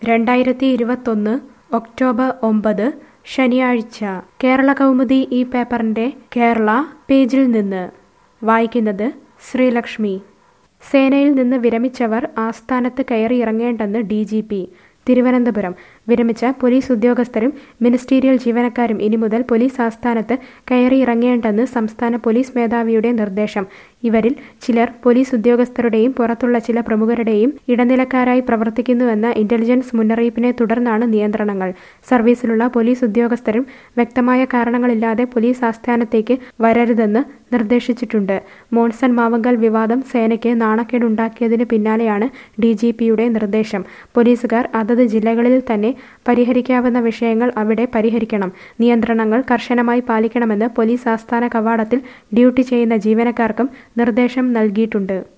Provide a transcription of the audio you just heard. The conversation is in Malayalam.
രണ്ടായിരത്തി ഇരുപത്തൊന്ന് ഒക്ടോബർ ഒമ്പത് ശനിയാഴ്ച കേരള കൗമുദി ഈ പേപ്പറിന്റെ കേരള പേജിൽ നിന്ന് വായിക്കുന്നത് ശ്രീലക്ഷ്മി സേനയിൽ നിന്ന് വിരമിച്ചവർ ആസ്ഥാനത്ത് കയറിയിറങ്ങേണ്ടെന്ന് ഡി ജി പി തിരുവനന്തപുരം വിരമിച്ച പോലീസ് ഉദ്യോഗസ്ഥരും മിനിസ്റ്റീരിയൽ ജീവനക്കാരും ഇനി മുതൽ പോലീസ് ആസ്ഥാനത്ത് കയറിയിറങ്ങേണ്ടെന്ന് സംസ്ഥാന പോലീസ് മേധാവിയുടെ നിർദ്ദേശം ഇവരിൽ ചിലർ പോലീസ് ഉദ്യോഗസ്ഥരുടെയും പുറത്തുള്ള ചില പ്രമുഖരുടെയും ഇടനിലക്കാരായി പ്രവർത്തിക്കുന്നുവെന്ന ഇന്റലിജൻസ് മുന്നറിയിപ്പിനെ തുടർന്നാണ് നിയന്ത്രണങ്ങൾ സർവീസിലുള്ള പോലീസ് ഉദ്യോഗസ്ഥരും വ്യക്തമായ കാരണങ്ങളില്ലാതെ പോലീസ് ആസ്ഥാനത്തേക്ക് വരരുതെന്ന് നിർദ്ദേശിച്ചിട്ടുണ്ട് മോൺസൺ മാവങ്കൽ വിവാദം സേനയ്ക്ക് നാണക്കേടുണ്ടാക്കിയതിന് പിന്നാലെയാണ് ഡി ജി പിയുടെ നിർദ്ദേശം പോലീസുകാർ അതത് ജില്ലകളിൽ തന്നെ പരിഹരിക്കാവുന്ന വിഷയങ്ങൾ അവിടെ പരിഹരിക്കണം നിയന്ത്രണങ്ങൾ കർശനമായി പാലിക്കണമെന്ന് പോലീസ് ആസ്ഥാന കവാടത്തിൽ ഡ്യൂട്ടി ചെയ്യുന്ന ജീവനക്കാർക്കും നിർദ്ദേശം നൽകിയിട്ടുണ്ട്